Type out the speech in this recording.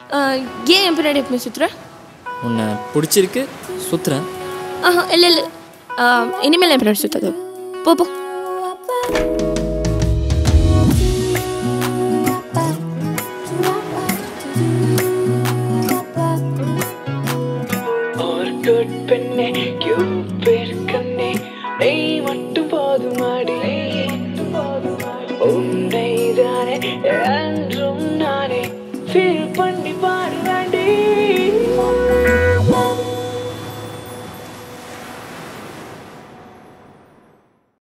ஏன் என் பின்னாடி எப்பவுமே சுற்றுற உன்னை பிடிச்சிருக்கு சுற்றுறேன் ஆஹா இல்லை இல்லை இனிமேல் என் பின்னாடி சுத்தாது போ போ ஆர்கட் பெண்ணே கியூபிட் கண்ணே நெய் மட்டும் போதுமாடி உன்னை தானே என்றும் நானே ஃபீல்